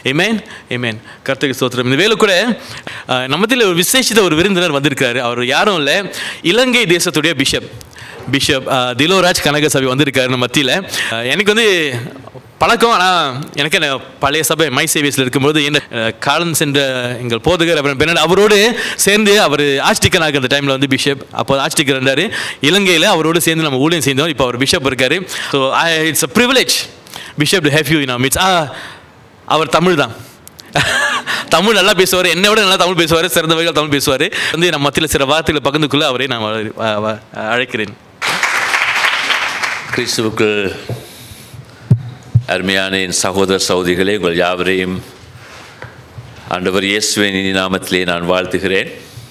ஏமேன் ஏமேன் கர்த்தருக்கு ஸ்தோத்திரம் இந்த வேலை கூட அஹ், நம்மத்தில் ஒரு விசேஷித்த ஒரு விருந்தினர் வந்திருக்காரு அவர் யாரும் இல்லை இலங்கை தேசத்துடைய பிஷப் பிஷப் அஹ், திலோராஜ் கனகசபை வந்திருக்காரு நம்ம மத்தியில் அஹ், எனக்கு வந்து பழக்கம் ஆனால் எனக்கு என்ன பழைய சபை மை சேவியஸில் இருக்கும்போது என்ன அஹ், காலம் சென்ற எங்கள் போதகர் அப்புறம் பெண்ணாடு அவரோடு சேர்ந்து அவர் ஆஸ்டிக்கனாக அந்த டைமில் வந்து பிஷப் அப்போ ஆஸ்டிக்கர் இருந்தார் இலங்கையில் அவரோடு சேர்ந்து நம்ம ஊழியம் செய்தோம் இப்போ அவர் பிஷப் இருக்காரு so it's a privilege bishop to have you in midst ஆ அவர் தமிழ் தான் தமிழ் நல்லா பேசுவார் என்னை விட நல்லா தமிழ் பேசுவார் சிறந்த வகையில் தமிழ் பேசுவார் வந்து நம்ம மத்தியில் சில வார்த்தைகளை பகிர்ந்துக்குள்ள அவரை நான் வ- வ- வ- அழைக்கிறேன் கிறிஸ்துவுக்குள் அருமையான என் சகோதர சகோதரிகளே உங்கள் யாவரையும் ஆண்டவர் இயேசுவின் இனி நாமத்திலே நான் வாழ்த்துகிறேன்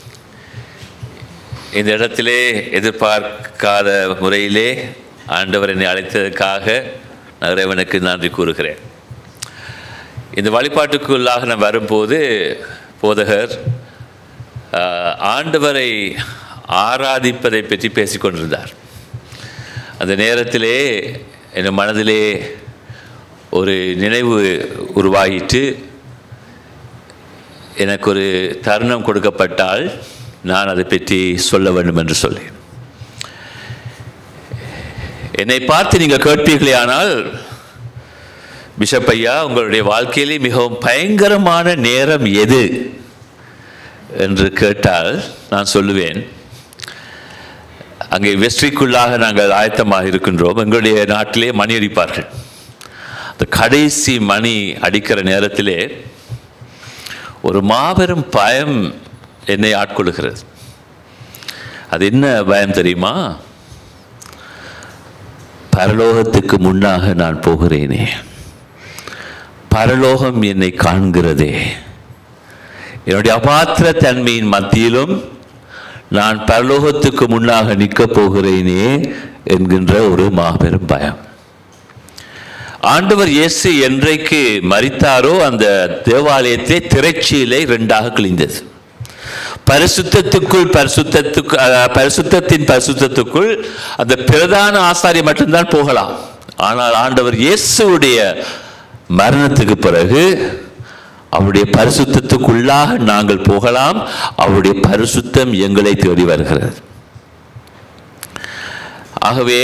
இந்த இடத்திலே எதிர்பார்க்காத முறையிலே ஆண்டவர் என்னை அழைத்ததற்காக நான் இறைவனுக்கு நன்றி கூறுகிறேன் இந்த வழிபாட்டுக்குள்ளாக நான் வரும்போது போதகர் ஆஹ், ஆண்டவரை ஆராதிப்பதை பற்றி பேசிக்கொண்டிருந்தார் அந்த நேரத்திலே என் மனதிலே ஒரு நினைவு உருவாகிட்டு எனக்கு ஒரு தருணம் கொடுக்கப்பட்டால் நான் அதை பற்றி சொல்ல வேண்டும் என்று சொல்லி என்னை பார்த்து நீங்கள் கேட்பீர்களே ஆனால் பிஷப் ஐயா உங்களுடைய வாழ்க்கையிலே மிகவும் பயங்கரமான நேரம் எது என்று கேட்டால் நான் சொல்லுவேன் அங்கே வெஸ்ட்ரிக்குள்ளாக நாங்கள் ஆயத்தமாக இருக்கின்றோம் எங்களுடைய நாட்டிலே மணி அடிப்பார்கள் அந்த கடைசி மணி அடிக்கிற நேரத்திலே ஒரு மாபெரும் பயம் என்னை ஆட்கொள்கிறது அது என்ன பயம் தெரியுமா பரலோகத்துக்கு முன்னாக நான் போகிறேனே பரலோகம் என்னை காண்கிறதே என்னுடைய அபாத்திர தன்மையின் மத்தியிலும் நான் பரலோகத்துக்கு முன்னாக நிற்கப் போகிறேனே என்கின்ற ஒரு மாபெரும் பயம் ஆண்டவர் இயேசு என்றைக்கு மரித்தாரோ அந்த தேவாலயத்தை திரைச்சீலை ரெண்டாக கிழிந்தது பரிசுத்தத்துக்குள் பரிசுத்தத்துக்கு அஹ், பரிசுத்தத்தின் பரிசுத்தத்துக்குள் அந்த பிரதான ஆசாரி மட்டும்தான் போகலாம் ஆனால் ஆண்டவர் இயேசுவுடைய மரணத்துக்கு பிறகு அவருடைய பரிசுத்தத்துக்குள்ளாக நாங்கள் போகலாம் அவருடைய பரிசுத்தம் எங்களை தேடி வருகிறது ஆகவே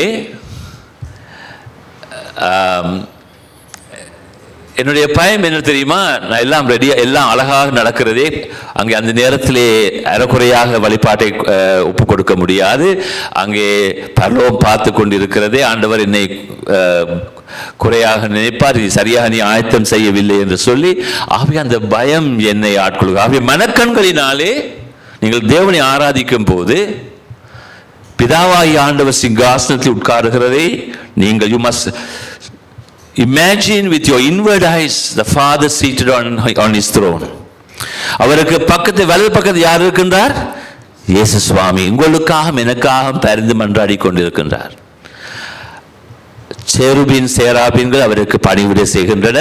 ஆம், என்னுடைய பயம் என்ன தெரியுமா நான் எல்லாம் ரெடியா எல்லாம் அழகாக நடக்கிறதே அங்கே அந்த நேரத்திலே அறக்குறையாக வழிபாட்டை அஹ், ஒப்புக் கொடுக்க முடியாது அங்கே பரலோகம் பார்த்து கொண்டிருக்கிறதே ஆண்டவர் என்னை அஹ், குறையாக நினைப்பார் இது சரியாக நீ ஆயத்தம் செய்யவில்லை என்று சொல்லி ஆகவே அந்த பயம் என்னை ஆட்கொள்ளும் ஆகவே மனக்கண்களினாலே நீங்கள் தேவனை ஆராதிக்கும் போது பிதாவாகி ஆண்டவர் சிங்காசனத்தில் உட்காருகிறதை நீங்கள் you must imagine with your inward eyes the father seated on on is throne அவருக்கு பக்கத்து வலது பக்கத்து யார் இருக்கின்றார் இயேசு சுவாமி உங்களுக்காக எனக்காக பரிந்து மன்றாடி கொண்டிருக்கின்றார் சேருபின் சேராபின்கள் அவருக்கு பணிவிடை செய்கின்றன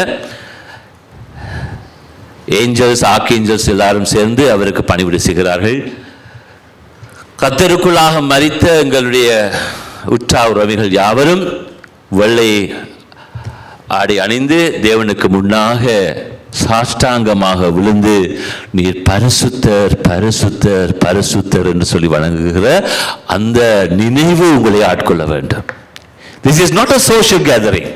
ஏஞ்சல்ஸ் ஆர்கேஞ்சல்ஸ் எல்லாரும் சேர்ந்து அவருக்கு பணிவிடை செய்கிறார்கள் கத்தருக்குள்ளாக மறித்த எங்களுடைய உற்றா உறவிகள் யாவரும் வெள்ளை ஆடை அணிந்து தேவனுக்கு முன்னாக சாஷ்டாங்கமாக விழுந்து நீர் பரிசுத்தர் பரிசுத்தர் பரிசுத்தர் என்று சொல்லி வணங்குகிற அந்த நினைவு உங்களை ஆட்கொள்ள வேண்டும் this is not a social gathering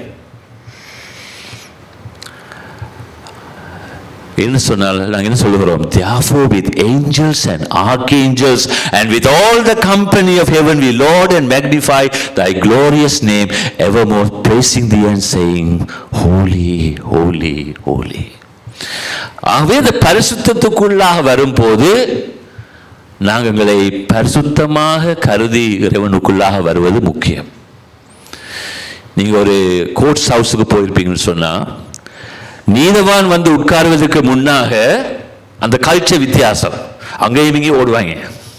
என்ன சொன்னால் நாங்கள் என்ன சொல்லுகிறோம் therefore with angels and archangels and with all the company of heaven we laud and magnify thy glorious name evermore praising thee and saying holy holy holy ஆகவே இந்த பரிசுத்தத்துக்குள்ளாக வரும்போது நாங்கள் எங்களை பரிசுத்தமாக கருதி இறைவனுக்குள்ளாக வருவது முக்கியம் நீங்க ஒரு கோர்ட்ஸ் ஹவுஸுக்கு போயிருப்பீங்கன்னு சொன்னா நீதவான் வந்து உட்காருவதற்கு முன்னாக அந்த கல்ச்சர் வித்தியாசம் அங்கேயும் இங்கேயும் ஓடுவாங்க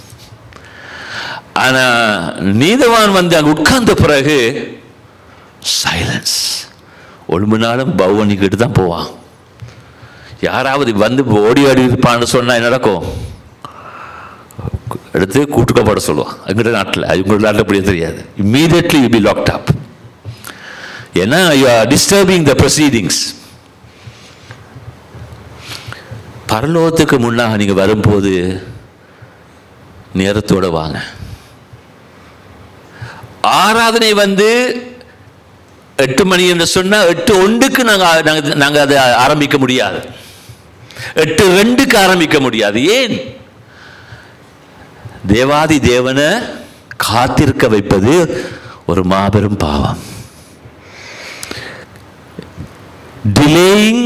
ஆனா நீதவான் வந்து அங்க உட்கார்ந்த பிறகு சைலன்ஸ் ஒரு நாளும் பவனிக்கிட்டு தான் போவான் யாராவது வந்து ஓடி ஆடி இருப்பான்னு சொன்னா என்ன நடக்கும் எடுத்து கூட்டுக்கப்பட சொல்லுவான் எங்கிட்ட நாட்டில் இவங்க நாட்டில் அப்படியே தெரியாது immediately you be locked up ஏன்னா you are disturbing the proceedings பரலோகத்துக்கு முன்னாக நீங்க வரும்போது நேரத்தோட வாங்க ஆராதனை வந்து எட்டு மணி என்று சொன்னா எட்டு ஒன்றுக்கு நாங்க நாங்க நாங்க அதை ஆரம்பிக்க முடியாது எட்டு ரெண்டுக்கு ஆரம்பிக்க முடியாது ஏன் தேவாதி தேவனை காத்திருக்க வைப்பது ஒரு மாபெரும் பாவம் delaying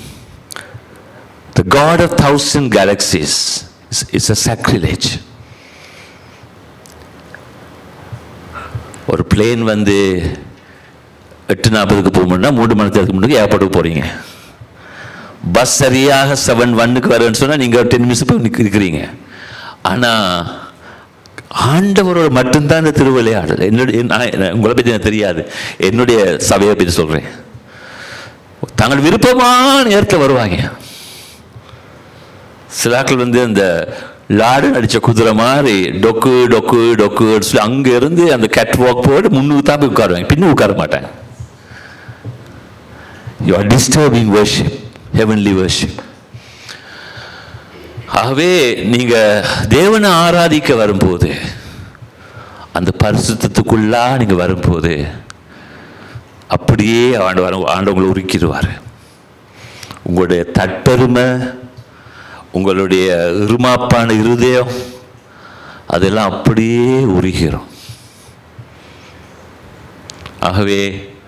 the God of thousand galaxies is, is a sacrilege. ஒரு பிளேன் வந்து எட்டு நாற்பதுக்கு போகணும்னா மூன்று மணி நேரத்துக்கு முன்னாடி ஏர்போர்ட்டுக்கு போகிறீங்க பஸ் சரியாக செவன் ஒன்னுக்கு வரேன்னு சொன்னால் நீங்கள் டென் மினிட்ஸ் போய் நிக்க- இருக்கிறீங்க ஆனால் ஆண்டவரோட மட்டும்தான் இந்த திருவிளையாடல் என்னுடைய நான் உங்களை பற்றி எனக்கு தெரியாது என்னுடைய சபையை பற்றி சொல்கிறேன் தங்கள் விருப்பமான நேரத்தில் வருவாங்க சிலாக்கள் வந்து அந்த லாடு அடிச்ச குதிரை மாதிரி டொக்கு டொக்கு டொக்கு சொல்லி அங்க இருந்து அந்த கேட் வாக் போட்டு முன்னுக்கு தான் போய் உட்காருவாங்க பின்னுக்கு உட்கார மாட்டாங்க you are disturbing worship heavenly worship ஆகவே நீங்க தேவனை ஆராதிக்க வரும்போது அந்த பரிசுத்தத்துக்குள்ளா நீங்க வரும்போது அப்படியே ஆண்டவர் ஆண்டவங்களை உருக்கிடுவார் உங்களுடைய தற்பெருமை உங்களுடைய இருமாப்பான இருதயம் அதெல்லாம் அப்படியே உருகிறோம் ஆகவே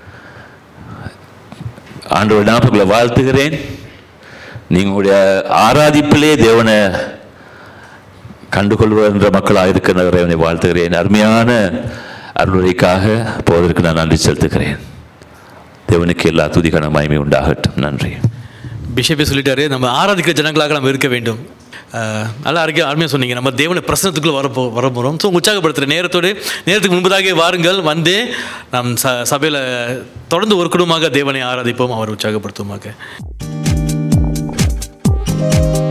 ஆண்டவர் ஞாபகங்களை வாழ்த்துகிறேன் நீங்கள் உங்களுடைய ஆராதிப்பிலே தேவனை கண்டுகொள்வன்ற மக்களாக இருக்கிற இறைவனை வாழ்த்துகிறேன் அருமையான அருளுரைக்காக போவதற்கு நான் நன்றி செலுத்துகிறேன் தேவனுக்கு எல்லா துதிக்கான மகிமை உண்டாகட்டும் நன்றி பிஷப்பே சொல்லிட்டாரு நம்ம ஆராதிக்கிற ஜனங்களாக நம்ம இருக்க வேண்டும் அஹ், நல்லா அருகே அருமையாக சொன்னீங்க நம்ம தேவனை பிரசனத்துக்குள்ள வர போ வர போகிறோம் ஸோ உற்சாகப்படுத்துகிற நேரத்தோடு நேரத்துக்கு முன்பதாக வாருங்கள் வந்து நம் ச சபையில் தொடர்ந்து ஒரு குடும்பமாக தேவனை ஆராதிப்போம் அவர் உற்சாகப்படுத்துவோமாக